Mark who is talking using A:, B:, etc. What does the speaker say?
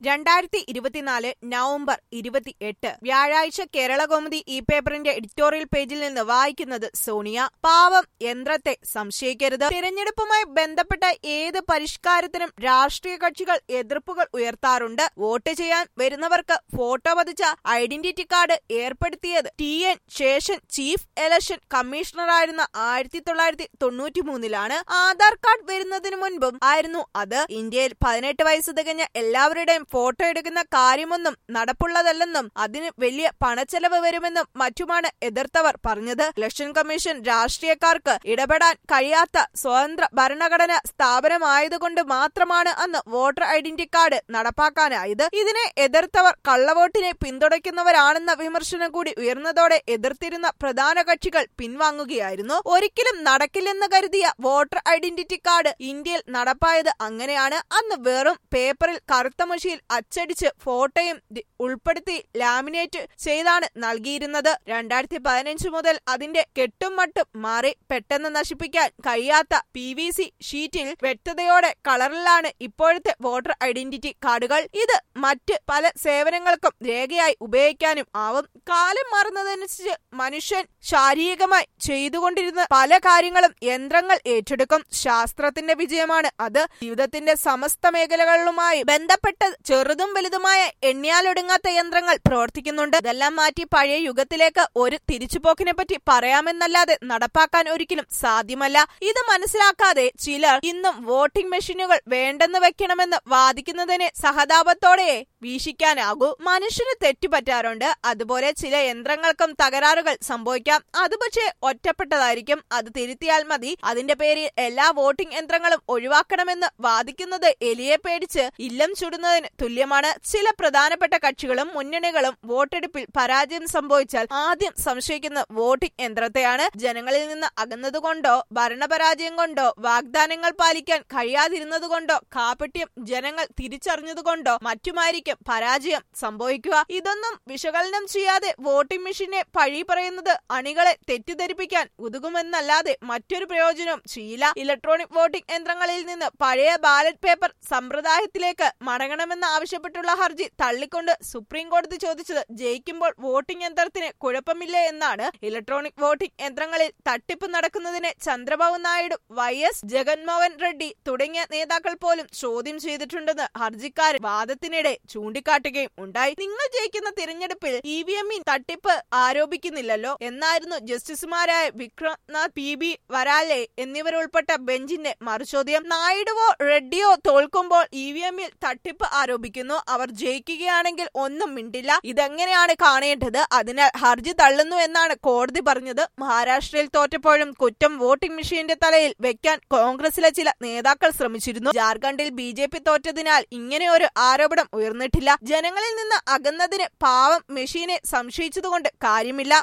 A: രണ്ടായിരത്തി ഇരുപത്തിനാല് നവംബർ ഇരുപത്തിയെട്ട് വ്യാഴാഴ്ച കേരളകൗമുദി ഈ പേപ്പറിന്റെ എഡിറ്റോറിയൽ പേജിൽ നിന്ന് വായിക്കുന്നത് സോണിയ പാവം യന്ത്രത്തെ സംശയിക്കരുത് തിരഞ്ഞെടുപ്പുമായി ബന്ധപ്പെട്ട ഏത് പരിഷ്കാരത്തിനും രാഷ്ട്രീയ കക്ഷികൾ എതിർപ്പുകൾ ഉയർത്താറുണ്ട് വോട്ട് ചെയ്യാൻ വരുന്നവർക്ക് ഫോട്ടോ പതിച്ച ഐഡന്റിറ്റി കാർഡ് ഏർപ്പെടുത്തിയത് T N Seshan chief election കമ്മീഷണറായിരുന്ന ആയിരത്തി തൊള്ളായിരത്തി തൊണ്ണൂറ്റി മൂന്നിലാണ് ആധാർ കാർഡ് വരുന്നതിന് മുൻപും ആയിരുന്നു അത് ഇന്ത്യയിൽ പതിനെട്ട് വയസ്സ് തികഞ്ഞ എല്ലാവരുടെയും ഫോട്ടോ എടുക്കുന്ന കാര്യമൊന്നും നടപ്പുള്ളതല്ലെന്നും അതിന് വലിയ പണച്ചെലവ് വരുമെന്നും മറ്റുമാണ് എതിർത്തവർ പറഞ്ഞത് ഇലക്ഷൻ കമ്മീഷൻ രാഷ്ട്രീയക്കാർക്ക് ഇടപെടാൻ കഴിയാത്ത സ്വതന്ത്ര ഭരണഘടന സ്ഥാപനമായതുകൊണ്ട് മാത്രമാണ് അന്ന് വോട്ടർ ഐഡന്റി കാർഡ് നടപ്പാക്കാനായത് ഇതിനെ എതിർത്തവർ കള്ളവോട്ടിനെ പിന്തുണയ്ക്കുന്നവരാണെന്ന വിമർശനം കൂടി ഉയർന്നതോടെ എതിർത്തിരുന്ന പ്രധാന കക്ഷികൾ പിൻവാങ്ങുകയായിരുന്നു ഒരിക്കലും നടക്കില്ലെന്ന് കരുതിയ വോട്ടർ ഐഡന്റിറ്റി കാർഡ് ഇന്ത്യയിൽ നടപ്പായത് അങ്ങനെയാണ് അന്ന് വെറും പേപ്പറിൽ കറുത്ത മഷിയിൽ അച്ചടിച്ച് ഫോട്ടോയും ദി- ഉൾപ്പെടുത്തി ലാമിനേറ്റ് ചെയ്താണ് നൽകിയിരുന്നത് രണ്ടായിരത്തി പതിനഞ്ച് മുതൽ അതിന്റെ കെട്ടും മട്ടും മാറി പെട്ടെന്ന് നശിപ്പിക്കാൻ കഴിയാത്ത പി വി സി ഷീറ്റിൽ വ്യക്തതയോടെ കളറിലാണ് ഇപ്പോഴത്തെ വോട്ടർ ഐഡന്റിറ്റി കാർഡുകൾ ഇത് മറ്റ് പല സേവനങ്ങൾക്കും രേഖയായി ഉപയോഗിക്കാനും ആവും കാലം മാറുന്നതനുസരിച്ച് മനുഷ്യൻ ശാരീരികമായി ചെയ്തുകൊണ്ടിരുന്ന പല കാര്യങ്ങളും യന്ത്രങ്ങൾ ഏറ്റെടുക്കും ശാസ്ത്രത്തിന്റെ വിജയമാണ് അത് ജീവിതത്തിന്റെ സമസ്ത മേഖലകളുമായി ബന്ധപ്പെട്ട ചെറുതും വലുതുമായ എണ്ണിയാലൊടുങ്ങാത്ത യന്ത്രങ്ങൾ പ്രവർത്തിക്കുന്നുണ്ട് ഇതെല്ലാം മാറ്റി പഴയ യുഗത്തിലേക്ക് ഒരു തിരിച്ചുപോക്കിനെ പറ്റി പറയാമെന്നല്ലാതെ നടപ്പാക്കാൻ ഒരിക്കലും സാധ്യമല്ല ഇത് മനസ്സിലാക്കാതെ ചിലർ ഇന്നും വോട്ടിംഗ് മെഷീനുകൾ വേണ്ടെന്ന് വെക്കണമെന്ന് വാദിക്കുന്നതിനെ സഹതാപത്തോടെ വീക്ഷിക്കാനാകൂ മനുഷ്യന് തെറ്റുപറ്റാറുണ്ട് അതുപോലെ ചില യന്ത്രങ്ങൾക്കും തകരാറുകൾ സംഭവിക്കാം അത് പക്ഷേ ഒറ്റപ്പെട്ടതായിരിക്കും അത് തിരുത്തിയാൽ മതി അതിന്റെ പേരിൽ എല്ലാ വോട്ടിംഗ് യന്ത്രങ്ങളും ഒഴിവാക്കണമെന്ന് വാദിക്കുന്നത് എലിയെ പേടിച്ച് ഇല്ലം ചുടുന്നതിന് തുല്യമാണ് ചില പ്രധാനപ്പെട്ട കക്ഷികളും മുന്നണികളും വോട്ടെടുപ്പിൽ പരാജയം സംഭവിച്ചാൽ ആദ്യം സംശയിക്കുന്ന വോട്ടിംഗ് യന്ത്രത്തെയാണ് ജനങ്ങളിൽ നിന്ന് അകന്നതുകൊണ്ടോ ഭരണപരാജയം കൊണ്ടോ വാഗ്ദാനങ്ങൾ പാലിക്കാൻ കഴിയാതിരുന്നതുകൊണ്ടോ കാപട്യം ജനങ്ങൾ തിരിച്ചറിഞ്ഞതുകൊണ്ടോ മറ്റുമായിരിക്കും പരാജയം സംഭവിക്കുക ഇതൊന്നും വിശകലനം ചെയ്യാതെ വോട്ടിംഗ് മെഷീനെ പഴി പറയുന്നത് അണികളെ തെറ്റിദ്ധരിപ്പിക്കാൻ ഉതകുമെന്നല്ലാതെ മറ്റൊരു പ്രയോജനവും ചെയ്യില്ല ഇലക്ട്രോണിക് വോട്ടിംഗ് യന്ത്രങ്ങളിൽ നിന്ന് പഴയ ബാലറ്റ് പേപ്പർ സമ്പ്രദായത്തിലേക്ക് മടങ്ങണമെന്ന് ആവശ്യപ്പെട്ടുള്ള ഹർജി തള്ളിക്കൊണ്ട് സുപ്രീം കോടതി ചോദിച്ചത് ജയിക്കുമ്പോൾ വോട്ടിംഗ് യന്ത്രത്തിന് കുഴപ്പമില്ലേ എന്നാണ് ഇലക്ട്രോണിക് വോട്ടിംഗ് യന്ത്രങ്ങളിൽ തട്ടിപ്പ് നടക്കുന്നതിനെ ചന്ദ്രബാബു നായിഡു വൈ എസ് ജഗൻമോഹൻ റെഡ്ഡി തുടങ്ങിയ നേതാക്കൾ പോലും ചോദ്യം ചെയ്തിട്ടുണ്ടെന്ന് ഹർജിക്കാരൻ വാദത്തിനിടെ ചൂണ്ടിക്കാട്ടുകയും ഉണ്ടായി നിങ്ങൾ ജയിക്കുന്ന തിരഞ്ഞെടുപ്പിൽ ഇ വി എമ്മിൽ തട്ടിപ്പ് ആരോപിക്കുന്നില്ലല്ലോ എന്നായിരുന്നു ജസ്റ്റിസുമാരായ വിക്രംനാഥ് പി ബി വരാലെ എന്നിവരുൾപ്പെട്ട ബെഞ്ചിന്റെ മറുചോദ്യം നായിഡുവോ റെഡ്ഡിയോ തോൽക്കുമ്പോൾ ഇ വി എമ്മിൽ തട്ടിപ്പ് ആരോപിക്കുന്നു അവർ ജയിക്കുകയാണെങ്കിൽ ഒന്നും മിണ്ടില്ല ഇതെങ്ങനെയാണ് കാണേണ്ടത് അതിനാൽ ഹർജി തള്ളുന്നു എന്നാണ് കോടതി പറഞ്ഞത് മഹാരാഷ്ട്രയിൽ തോറ്റപ്പോഴും കുറ്റം വോട്ടിംഗ് മെഷീന്റെ തലയിൽ വെക്കാൻ കോൺഗ്രസിലെ ചില നേതാക്കൾ ശ്രമിച്ചിരുന്നു ജാർഖണ്ഡിൽ ബി ജെ പി തോറ്റതിനാൽ ഇങ്ങനെ ഒരു ആരോപണം ഉയർന്നിട്ടില്ല ജനങ്ങളിൽ നിന്ന് അകന്നതിന് പാവം മെഷീനെ സംശയിച്ചതുകൊണ്ട് കാര്യമില്ല